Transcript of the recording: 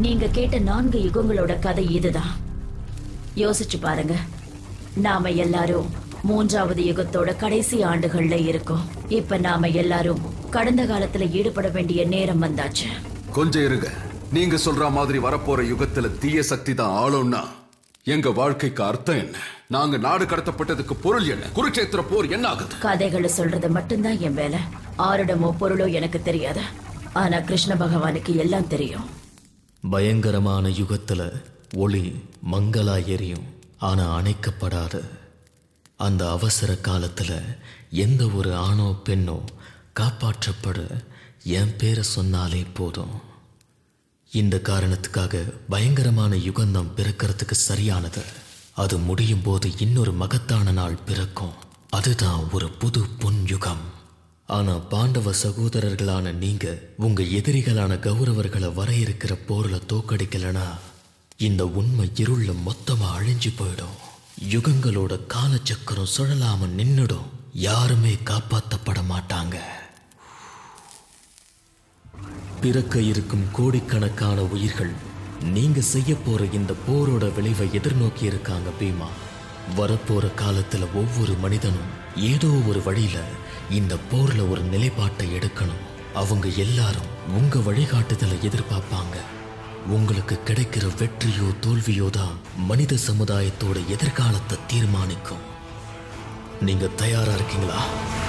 நீங்க கேட்ட நான்கு யுகங்களோட கதை இதுதான் யோசிச்சு பாருங்க நாம எல்லாரும் மூன்றாவது யுகத்தோட கடைசி ஆண்டுகள்ல இருக்கோம் இப்ப நாம எல்லாரும் கடந்த காலத்துல ஈடுபட வேண்டிய நேரம் வந்தாச்சு கொஞ்சம் இருங்க நீங்க சொல்ற மாதிரி வரப்போற யுகத்துல தீய சக்தி தான் ஆளும்னா எங்க வாழ்க்கைக்கு அர்த்தம் என்ன நாங்க நாடு கடத்தப்பட்டதுக்கு பொருள் என்ன குருட்சேத்திர போர் என்ன ஆகுது கதைகளை சொல்றது மட்டும்தான் என் வேலை ஆருடமோ பொருளோ எனக்கு தெரியாது ஆனா கிருஷ்ண பகவானுக்கு எல்லாம் தெரியும் பயங்கரமான யுகத்துல ஒளி மங்களா எரியும் ஆனா அணைக்கப்படாத அந்த அவசர காலத்துல எந்த ஒரு ஆணோ பெண்ணோ காப்பாற்றப்பட என் பேரை சொன்னாலே போதும் இந்த காரணத்துக்காக பயங்கரமான யுகந்தம் பிறக்கிறதுக்கு சரியானது அது முடியும் போது இன்னொரு மகத்தான நாள் பிறக்கும் அதுதான் ஒரு புது பொன் யுகம் ஆனா பாண்டவ சகோதரர்களான நீங்க உங்க எதிரிகளான கௌரவர்களை வர இருக்கிற போர்ல தோக்கடிக்கலனா இந்த உண்மை இருள்ல மொத்தமா அழிஞ்சு போயிடும் யுகங்களோட காலச்சக்கரம் சுழலாம நின்னுடும் யாருமே காப்பாத்தப்பட மாட்டாங்க பிறக்க இருக்கும் கோடிக்கணக்கான உயிர்கள் நீங்க செய்ய போற இந்த போரோட விளைவை எதிர்நோக்கி இருக்காங்க பீமா வரப்போற காலத்துல ஒவ்வொரு மனிதனும் ஏதோ ஒரு வழியில இந்த போர்ல ஒரு நிலைப்பாட்டை எடுக்கணும் அவங்க எல்லாரும் உங்க வழிகாட்டுதலை எதிர்பார்ப்பாங்க உங்களுக்கு கிடைக்கிற வெற்றியோ தோல்வியோ தான் மனித சமுதாயத்தோட எதிர்காலத்தை தீர்மானிக்கும் நீங்க தயாரா இருக்கீங்களா